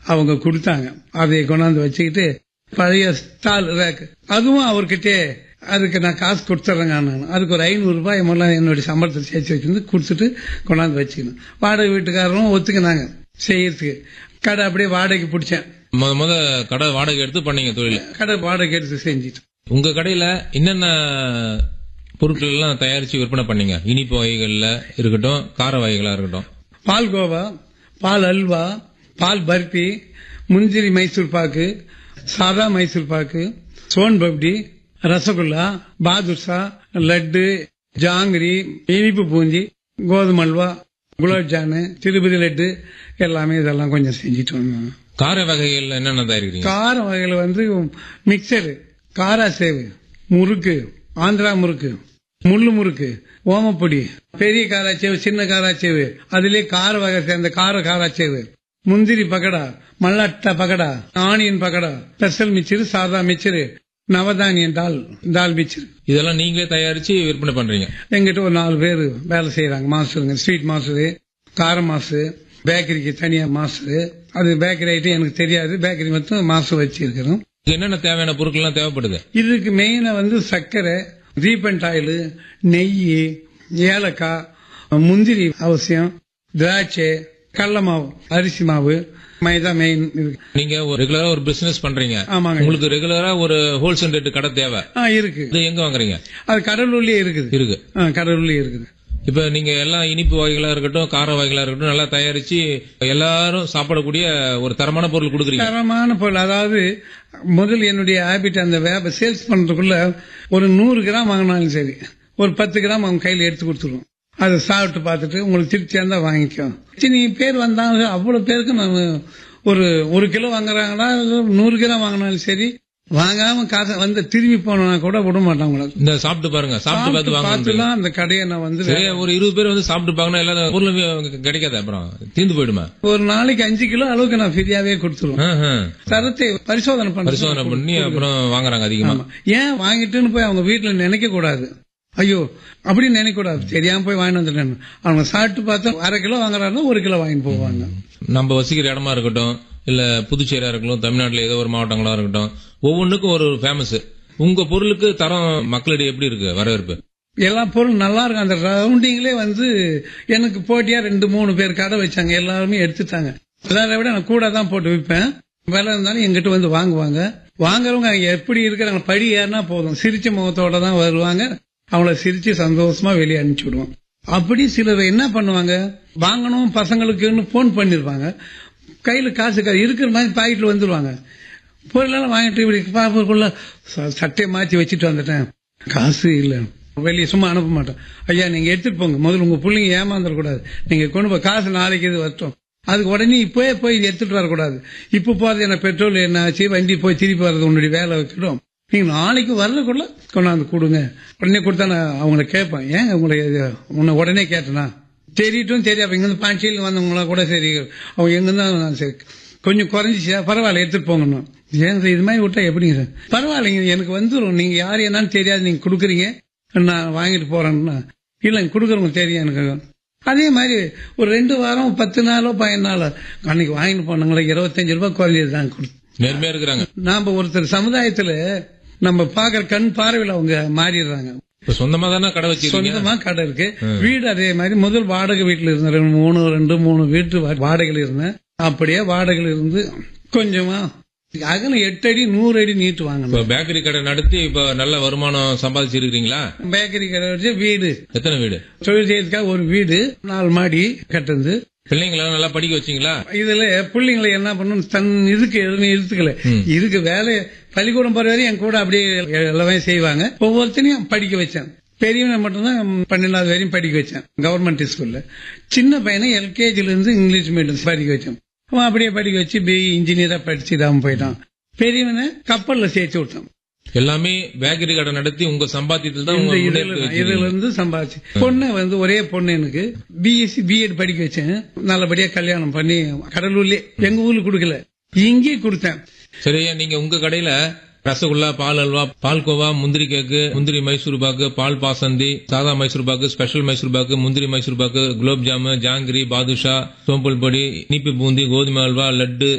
அவங்க கொடுத்தாங்க அதை கொண்டாந்து வச்சுக்கிட்டு பழைய ஸ்டால் ரேக் அதுவும் அவர்கிட்டே அதுக்கு நான் காசு கொடுத்துட்றேங்க நான் அதுக்கு ஒரு ஐநூறு ரூபாய் முதல்ல என்னுடைய சம்பளத்தை சேர்த்து வச்சிருந்து கொடுத்துட்டு கொண்டாந்து வச்சுக்கணும் வாடகை வீட்டுக்காரரும் ஒத்துக்கினாங்க செய்யறதுக்கு கடை அப்படியே வாடகைக்கு பிடிச்சேன் முத முத கடை வாடகை எடுத்து பண்ணீங்க தொழில கடை வாடகை எடுத்து செஞ்சுட்டு உங்க கடையில என்னென்ன பொருட்கள் எல்லாம் தயாரிச்சு விற்பனை பண்ணீங்க இனிப்பு வகைகள்ல இருக்கட்டும் கார வகைகளா இருக்கட்டும் பால் கோவா பால் அல்வா பால் பர்பி முந்திரி மைசூர் பாக்கு சாதா மைசூர் பாக்கு சோன் பப்டி ரசகுல்லா பாதுஷா லட்டு ஜாங்கிரி இனிப்பு பூந்தி கோதுமை அல்வா குலாப் ஜானு திருப்பதி லட்டு எல்லாமே இதெல்லாம் கொஞ்சம் செஞ்சுட்டு வந்தோம் கார வகைகள்ல என்னென்ன தயாரிக்கிறீங்க கார வகையில் வந்து மிக்சரு காரா சேவு முறுக்கு ஆந்திரா முறுக்கு முள்ளு முறுக்கு ஓமப்பொடி பெரிய காராச்சேவு சின்ன காராச்சேவு அதிலே கார வகை சேர்ந்த கார காராச்சேவு முந்திரி பக்கடா மல்லாட்டா pakoda onion pakoda special mixture சாதா மிச்சரு நவதானியன் தால் தால் மிச்சரு இதெல்லாம் நீங்களே தயாரிச்சு விற்பனை பண்றீங்க எங்கிட்ட ஒரு நாலு பேர் வேலை செய்யறாங்க மாஸ்டருங்க ஸ்வீட் மாஸ்டரு கார மாசு பேக்கரிக்கு தனியா மாஸ்டரு அது பேக்கரி ஐட்டம் எனக்கு தெரியாது பேக்கரி மட்டும் மாசு வச்சிருக்கிறோம் இதுக்கு என்னென்ன தேவையான பொருட்கள் எல்லாம் தேவைப்படுது இதுக்கு மெயினா வந்து சர்க்கரை ரீபண்ட் ஆயில் நெய் ஏலக்காய் முந்திரி அவசியம் திராட்சை கடல மாவு அரிசி மாவு மைதா மெயின் இருக்கு நீங்க ஒரு ரெகுலரா ஒரு பிசினஸ் பண்றீங்க ஆமாங்க உங்களுக்கு ரெகுலரா ஒரு ஹோல்சேல் ரேட் கடை தேவை ஆ இருக்கு இது எங்க வாங்குறீங்க அது கடலூர்லயே இருக்குது இருக்கு ஆ, கடலூர்லயே இருக்குது இப்ப நீங்க எல்லாம் இனிப்பு வகைகளா இருக்கட்டும் கார வகைகளா இருக்கட்டும் நல்லா தயாரிச்சு எல்லாரும் சாப்பிடக்கூடிய ஒரு தரமான பொருள் கொடுக்குறீங்க தரமான பொருள் அதாவது முதல் என்னுடைய ஹேபிட் அந்த வேப சேல்ஸ் பண்றதுக்குள்ள ஒரு நூறு கிராம் வாங்கினாலும் சரி ஒரு பத்து கிராம் அவங்க கையில எடுத்து கொடுத்துருவோம் அதை சாப்பிட்டு பார்த்துட்டு உங்களுக்கு திருப்தியா இருந்தா வாங்கிக்கோ சரி பேர் வந்தாங்க அவ்வளவு பேருக்கு நான் ஒரு ஒரு கிலோ வாங்குறாங்களா இல்ல நூறு கிராம் வாங்கினாலும் சரி வாங்காம காசை வந்து திரும்பி போனா கூட விட மாட்டாங்க இந்த சாப்பிட்டு பாருங்க சாப்பிட்டு பார்த்து வாங்க பார்த்துலாம் அந்த கடையை நான் வந்து சரி ஒரு இருபது பேர் வந்து சாப்பிட்டு பாக்கணும் எல்லா பொருளும் கிடைக்காது அப்புறம் தீர்ந்து போயிடுமா ஒரு நாளைக்கு அஞ்சு கிலோ அளவுக்கு நான் ஃப்ரீயாவே கொடுத்துருவேன் ஆஹா. தரத்தை பரிசோதனை பண்றேன் பரிசோதனை பண்ணி அப்புறம் வாங்குறாங்க அதிகமா ஆமா. ஏன் வாங்கிட்டுன்னு போய் அவங்க வீட்டுல நினைக்க கூடாது ஐயோ அப்படின்னு நினைக்க கூடாது தெரியாம போய் வாங்கிட்டு வந்துட்டேன் அவங்க சாப்பிட்டு பார்த்தா அரை கிலோ வாங்குறாருன்னா ஒரு கிலோ வாங்கிட்டு போவாங்க நம்ம வசிக்கிற இடமா இருக்கட்டும் இல்ல புதுச்சேரியா இருக்கட்டும் தமிழ்நாட்டுல ஏதோ ஒரு மாவட்டங்களா இருக்கட்டும் ஒவ்வொன்றுக்கும் ஒரு ஃபேமஸ் உங்க பொருளுக்கு தரம் மக்களிடையே எப்படி இருக்கு வரவேற்பு எல்லா பொருளும் நல்லா இருக்கும் அந்த ரவுண்டிங்லேயே வந்து எனக்கு போட்டியா ரெண்டு மூணு பேர் கடை வச்சாங்க எல்லாருமே எடுத்துட்டாங்க எல்லாரை விட நான் கூட தான் போட்டு விற்பேன் விலை இருந்தாலும் எங்கிட்ட வந்து வாங்குவாங்க வாங்குறவங்க எப்படி இருக்கிறாங்க படி ஏறினா போதும் சிரிச்ச முகத்தோட தான் வருவாங்க அவங்கள சிரிச்சு சந்தோஷமா வெளியே அனுப்பிச்சு விடுவோம் அப்படி சிலர் என்ன பண்ணுவாங்க வாங்கணும் பசங்களுக்குன்னு போன் பண்ணிருப்பாங்க கையில காசு கா- இருக்கிற மாதிரி பாக்கெட்ல வந்துருவாங்க பொருளெல்லாம் வாங்கிட்டு இப்படி பாப்பக்குள்ள ச- சட்டையை மாத்தி வச்சுட்டு வந்துட்டேன் காசு இல்ல வெளியே சும்மா அனுப்ப மாட்டேன் ஐயா நீங்க எடுத்துட்டு போங்க முதல்ல உங்க பிள்ளைங்க ஏமாந்துடக்கூடாது நீங்க கொண்டு போய் காசு நாளைக்கு இது வரட்டும் அதுக்கு உடனே இப்பவே போய் இது எடுத்துட்டு வரக்கூடாது இப்ப போறது என்ன பெட்ரோல் என்ன ஆச்சு வண்டி போய் திருப்பி வர்றது உன்னுடைய வேலை வைக்கணும் நீங்க நாளைக்கு வர்றதுக்குள்ள கொண்டாந்து கொடுங்க உடனே கொடுத்தா நான் அவங்கள கேட்பேன் ஏன் உங்களை இது உன்னை உடனே கேட்டனா தெரியட்டும் தெரியாது இங்க இருந்து பாண்டியில் வந்தவங்களா கூட சரி அவங்க எங்க இருந்தா சரி கொஞ்சம் குறைஞ்சிச்சா பரவாயில்ல எடுத்துட்டு போங்கணும் ஏன் சார் இது மாதிரி விட்டா எப்படிங்க சார் பரவாயில்லைங்க எனக்கு வந்துடும் நீங்க யார் என்னன்னு தெரியாது நீங்க கொடுக்குறீங்க நான் வாங்கிட்டு போறேன்னா இல்லைங்க கொடுக்குறவங்க தெரியும் எனக்கு அதே மாதிரி ஒரு ரெண்டு வாரம் பத்து நாளோ பதினஞ்சு நாளோ அன்னைக்கு வாங்கிட்டு போனாங்களே இருபத்தஞ்சு ரூபாய் குறைஞ்சது தான் கொடு நேர்மையா இருக்கிறாங்க நாம ஒருத்தர் சமுதாயத்துல நம்ம பாக்குற கண் பார்வையில அவங்க மாறிடுறாங்க இப்ப சொந்தமா தானே கடை வச்சிருக்கீங்க சொந்தமா கடை இருக்கு வீடு அதே மாதிரி முதல் வாடகை வீட்டுல இருந்தேன் ரெண்டு, மூணு ரெண்டு மூணு வீட்டு வா- வாடகையில இருந்தேன் அப்படியே வாடகையில இருந்து கொஞ்சமா அகலம் எட்டு அடி நூறு அடி நீட்டு வாங்கணும் இப்ப பேக்கரி கடை நடத்தி இப்ப நல்ல வருமானம் சம்பாதிச்சிருக்கீங்களா பேக்கரி கடை வச்சு வீடு எத்தனை வீடு தொழில் செய்யறதுக்காக ஒரு வீடு நாலு மாடி கட்டுறது பிள்ளைங்களை நல்லா படிக்க வச்சீங்களா இதுல பிள்ளைங்களை என்ன பண்ணும் தன் இதுக்கு எதுவும் இழுத்துக்கல இதுக்கு வேலை பள்ளிக்கூடம் போற வரையும் என் கூட அப்படியே எல்லாமே செய்வாங்க ஒவ்வொருத்தனையும் படிக்க வச்சேன் பெரியவனை மட்டும்தான் பன்னெண்டாவது வரையும் படிக்க வச்சேன் கவர்மெண்ட் ஸ்கூல்ல சின்ன பையனை எல்கேஜில இருந்து இங்கிலீஷ் மீடியம் படிக்க வச்சேன் அவன் அப்படியே படிக்க வச்சு பிஇ இன்ஜினியரா படிச்சு தான் போயிட்டான் பெரியவனை கப்பல்ல சேர்த்து விட்டான் எல்லாமே பேக்கரி கடை நடத்தி உங்க சம்பாத்தியத்தில் தான் இந்த உங்க இதுல முன்னேற்றத்தை இதுல வச்சிருக்கீங்க. இருந்து சம்பாதிச்சு பொண்ணு வந்து ஒரே பொண்ணு எனக்கு பிஎஸ்சி பிஎட் படிக்க வச்சேன் நல்லபடியா கல்யாணம் பண்ணி கடலூர்லயே எங்க ஊர்ல கொடுக்கல இங்கே கொடுத்தேன் சரியா நீங்க உங்க கடையில ரசகுல்லா பால் அல்வா பால்கோவா முந்திரி கேக்கு முந்திரி மைசூர் பாக்கு பால் பாசந்தி சாதா மைசூர் பாக்கு ஸ்பெஷல் மைசூர் பாக்கு முந்திரி மைசூர் பாக்கு குலோப் ஜாமு ஜாங்கிரி பாதுஷா சோம்பல் பொடி இனிப்பு பூந்தி கோதுமை அல்வா லட்டு